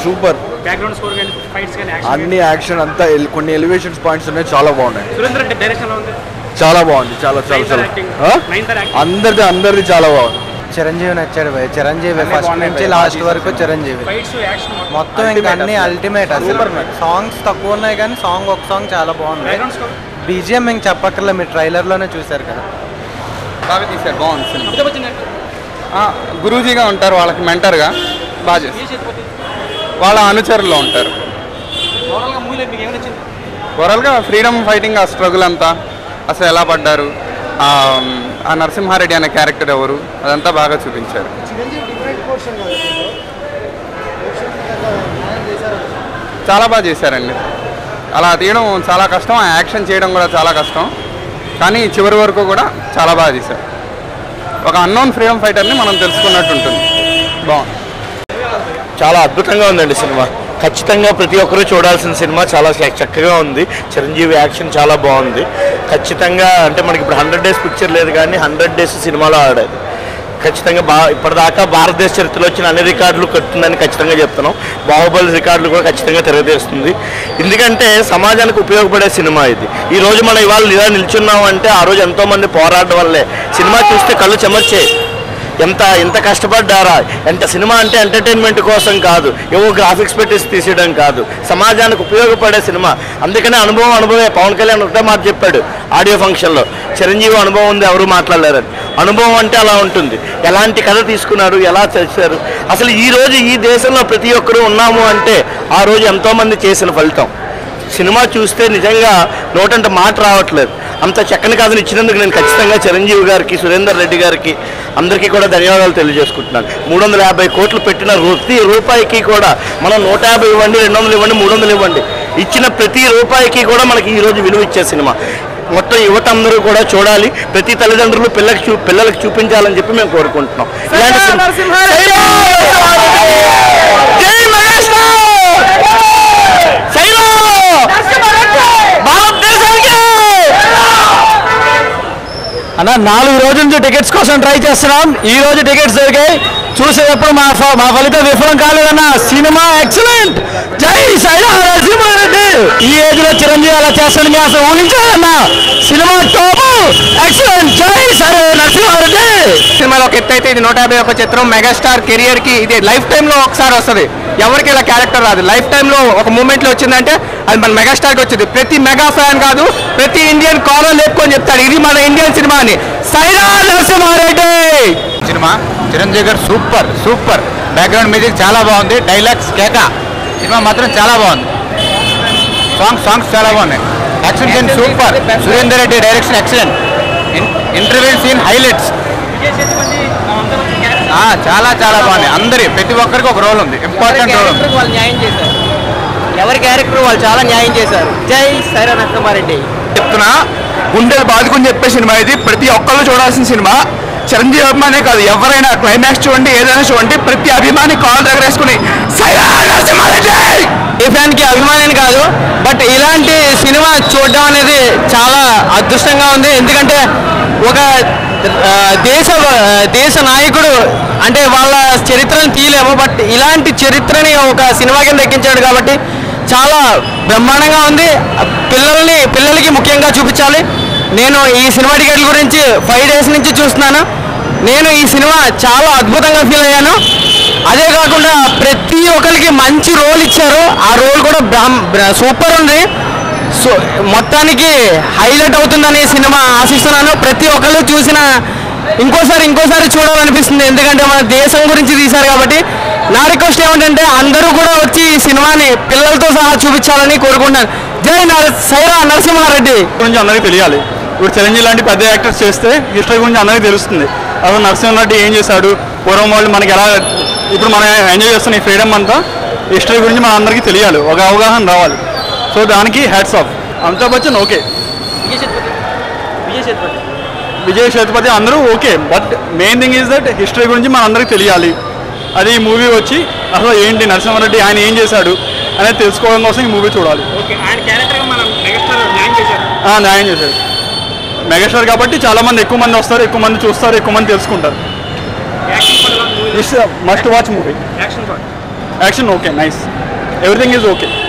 Super background score కానీ fights కానీ action అన్ని యాక్షన్ అంతా ఎల్- కొన్ని ఎలివేషన్స్ పాయింట్స్ ఉన్నాయి చాలా బాగున్నాయి సురేంద్ర రెడ్డి డైరెక్షన్ లో ఉంది చాలా బాగుంది చాలా చాలా నైన్త్ చాలా యాక్టింగ్ ఆ? నైన్త్ యాక్టింగ్ అందరిది అందరిది చాలా బాగుంది చిరంజీవి నచ్చాడు భయ్ చిరంజీవి అన్నీ ఫస్ట్ బాగున్నాయి నుంచి భయ్. లాస్ట్ వరకు చిరంజీవి ఫైట్స్ యాక్షన్ మొత్తం ఇంకా Ultimate అన్ని అసలు. అల్టిమేట్ అసలు Super man. సాంగ్స్ తక్కువ ఉన్నాయి కానీ సాంగ్ ఒక సాంగ్ చాలా బాగుంది బ్యాక్గ్రౌండ్ స్కోర్ బీజిఎం ఇంక చెప్పక్కర్లే మీరు ట్రైలర్ లోనే చూసారు కదా బాగా తీశారు బాగుంది సినిమా అమితాబ్ బచ్చన్ యాక్టర్ ఆ, గురూజీగా ఉంటారు వాళ్ళకి మెంటర్గా బాగా చేస్తారు విజయ్ సేతుపతి వాళ్ళ అనుచరుల్లో ఉంటారు ఓవరాల్ గా మూవీలో మీకు ఏమి నచ్చింది ఓవరాల్గా ఫ్రీడమ్ ఫైటింగ్ ఆ స్ట్రగుల్ అంతా అసలు ఎలా పడ్డారు ఆ, ఆ నరసింహారెడ్డి అనే క్యారెక్టర్ ఎవరు అదంతా బాగా చూపించారు చాలా బాగా చేశారండి అలా తీయడం చాలా కష్టం ఆ యాక్షన్ చేయడం కూడా చాలా కష్టం కానీ చివరి వరకు కూడా చాలా బాగా చేశారు ఒక అన్నోన్ ఫ్రీడమ్ ఫైటర్ని మనం తెలుసుకున్నట్టు ఉంటుంది బాగుంది చాలా అద్భుతంగా ఉందండి సినిమా ఖచ్చితంగా ప్రతి ఒక్కరూ చూడాల్సిన సినిమా చాలా చ- చక్కగా ఉంది చిరంజీవి యాక్షన్ చాలా బాగుంది ఖచ్చితంగా అంటే మనకి ఇప్పుడు హండ్రెడ్ డేస్ పిక్చర్ లేదు కానీ హండ్రెడ్ డేస్ సినిమాలో ఆడేది ఖచ్చితంగా బా ఇప్పటిదాకా భారతదేశ చరిత్రలో వచ్చిన అన్ని రికార్డులు కట్టిందని ఖచ్చితంగా చెప్తున్నాం బాహుబలి రికార్డులు కూడా ఖచ్చితంగా తిరగతీస్తుంది ఎందుకంటే సమాజానికి ఉపయోగపడే సినిమా ఇది ఈ రోజు మనం ఇవాళ ఇలా నిల్చున్నాం అంటే ఆ రోజు ఎంతో మంది పోరాడడం వల్లే సినిమా చూస్తే కళ్ళు చెమర్చే ఎంత ఎంత కష్టపడ్డారా ఎంత సినిమా అంటే ఎంటర్టైన్మెంట్ కోసం కాదు ఏవో గ్రాఫిక్స్ పెట్టేసి తీసేయడం కాదు సమాజానికి ఉపయోగపడే సినిమా అందుకనే అనుభవం అనుభవమే పవన్ కళ్యాణ్ ఒకటే మాట చెప్పాడు ఆడియో ఫంక్షన్లో చిరంజీవి అనుభవం ఉంది ఎవరు మాట్లాడలేరని అనుభవం అంటే అలా ఉంటుంది ఎలాంటి కథ తీసుకున్నారు ఎలా చేశారు అసలు ఈ రోజు ఈ దేశంలో ప్రతి ఒక్కరూ ఉన్నాము అంటే ఆ రోజు ఎంతోమంది చేసిన ఫలితం సినిమా చూస్తే నిజంగా నోటంట మాట రావట్లేదు అంత చక్కని కథను ఇచ్చినందుకు నేను ఖచ్చితంగా చిరంజీవి గారికి సురేందర్ రెడ్డి గారికి అందరికీ కూడా ధన్యవాదాలు తెలియజేసుకుంటున్నాను మూడు వందల యాభై కోట్లు పెట్టిన ప్రతి రూపాయికి కూడా మనం నూట యాభై ఇవ్వండి రెండు వందలు ఇవ్వండి మూడు వందలు ఇవ్వండి ఇచ్చిన ప్రతి రూపాయికి కూడా మనకి ఈ రోజు విలువ ఇచ్చే సినిమా మొత్తం యువత అందరూ కూడా చూడాలి ప్రతి తల్లిదండ్రులు పిల్లలకు చూ పిల్లలకు చూపించాలని చెప్పి మేము కోరుకుంటున్నాం ఇలాంటి సినిమా- జై మెగాస్టార్! శైలో! భారతదేశానికి! అన్న నాలుగు రోజుల నుంచి టికెట్స్ కోసం ట్రై చేస్తున్నాం ఈ రోజు టికెట్స్ దొరికాయి చూసేటప్పుడు మా ఫ- మా ఫలితం విఫలం కాలేదన్న సినిమా ఎక్సలెంట్ జై సైరా నరసింహారెడ్డి ఈ ఏజ్ లో చిరంజీవి అలా చేస్తాను మేము అసలు ఊహించాలన్న సినిమా టాప్ ఎక్సలెంట్ జై సరే నరసింహారెడ్డి సినిమాలో ఒక ఎత్తు అయితే ఇది నూట యాభై ఒక చిత్రం మెగాస్టార్ కెరియర్ కి ఇది లైఫ్ టైమ్ లో ఒకసారి వస్తుంది ఎవరికి ఇలా క్యారెక్టర్ రాదు లైఫ్ టైమ్ లో ఒక మూమెంట్ లో వచ్చిందంటే అది మన మెగాస్టార్ కి వచ్చింది ప్రతి మెగా ఫ్యాన్ కాదు ప్రతి ఇండియన్ కాలర్ లేపుకొని చెప్తాడు ఇది మన ఇండియన్ సినిమా అని సైరా నరసింహారెడ్డి సినిమా చిరంజీవి గారు సూపర్ సూపర్ బ్యాక్గ్రౌండ్ మ్యూజిక్ చాలా బాగుంది డైలాగ్స్ కేక సినిమా మాత్రం చాలా బాగుంది సాంగ్స్ సాంగ్స్ చాలా బాగున్నాయి action scene super Surender Reddy direction excellent interview scene highlights Vijay Sethupathi అందరూ చాలా చాలా బాగుంది అందరి ప్రతి ఒక్కరికి ఒక రోల్ ఉంది ఇంపార్టెంట్ రోల్ ఉంది వాళ్ళు న్యాయం చేశారు ఎవరి క్యారెక్టర్ వాళ్ళు చాలా న్యాయం చేశారు జై సైరా నరసింహారెడ్డి చెప్తున్నా గుండెలు బాదుకుని చెప్పే సినిమా ఇది ప్రతి ఒక్కళ్ళు చూడాల్సిన సినిమా చిరంజీవి అభిమానే కాదు ఎవరైనా క్లైమాక్స్ చూడండి ఏదైనా చూడండి ప్రతి అభిమాని కాల్ దగ్గర వేసుకుని "సైరా నరసింహారెడ్డి!" ఏ ఫ్యాన్ కి అభిమాని కాదు బట్ ఇలాంటి సినిమా చూడడం అనేది చాలా అదృష్టంగా ఉంది ఎందుకంటే ఒక ఆ, దేశ దేశ నాయకుడు అంటే వాళ్ళ చరిత్రను తీయలేము బట్ ఇలాంటి చరిత్రని ఒక సినిమా కింద ఎక్కించాడు కాబట్టి చాలా బ్రహ్మాండంగా ఉంది పిల్లల్ని పిల్లలకి ముఖ్యంగా చూపించాలి నేను ఈ సినిమా టికెట్ల గురించి ఫైవ్ డేస్ నుంచి చూస్తున్నాను నేను ఈ సినిమా చాలా అద్భుతంగా ఫీల్ అయ్యాను అదే కాకుండా ప్రతి ఒక్కరికి మంచి రోల్ ఇచ్చారు ఆ రోల్ కూడా బ్రహ్మ- బ్ర- సూపర్ ఉంది సో మొత్తానికి హైలైట్ అవుతుందని సినిమా ఆశిస్తున్నాను ప్రతి ఒక్కళ్ళు చూసిన ఇంకోసారి ఇంకోసారి చూడాలనిపిస్తుంది ఎందుకంటే మన దేశం గురించి తీశారు కాబట్టి నా రిక్వెస్ట్ ఏమిటంటే అందరూ కూడా వచ్చి ఈ సినిమాని పిల్లలతో సహా చూపించాలని కోరుకుంటున్నాను జై నర సైరా నరసింహారెడ్డి గురించి అందరికీ తెలియాలి ఇప్పుడు చిరంజీవి లాంటి పెద్ద యాక్టర్స్ చేస్తే హిస్టరీ గురించి అందరికీ తెలుస్తుంది అసలు నరసింహారెడ్డి ఏం చేశాడు పూర్వం వాళ్ళు మనకి ఎలా ఇప్పుడు మనం ఎంజాయ్ చేస్తున్న ఈ ఫ్రీడమ్ అంతా హిస్టరీ గురించి మన అందరికీ తెలియాలి ఒక అవగాహన రావాలి సో దానికి hats off Amitabh Bachchan okay Vijay Sethupathi Vijay Sethupathi Vijay Sethupathi అందరూ okay but main thing is that history గురించి మన అందరికీ తెలియాలి అది ఈ మూవీ వచ్చి అసలు ఏంటి నరసింహారెడ్డి ఆయన ఏం చేశాడు అనేది తెలుసుకోవడం కోసం ఈ మూవీ చూడాలి ఓకే ఆయన క్యారెక్టర్ మనం మెగాస్టార్ న్యాయం చేశారు ఆ, న్యాయం చేశాడు మెగాస్టార్ కాబట్టి చాలా మంది ఎక్కువ మంది వస్తారు ఎక్కువ మంది చూస్తారు ఎక్కువ మంది తెలుసుకుంటారు action part it's must watch movie action part action okay nice everything is okay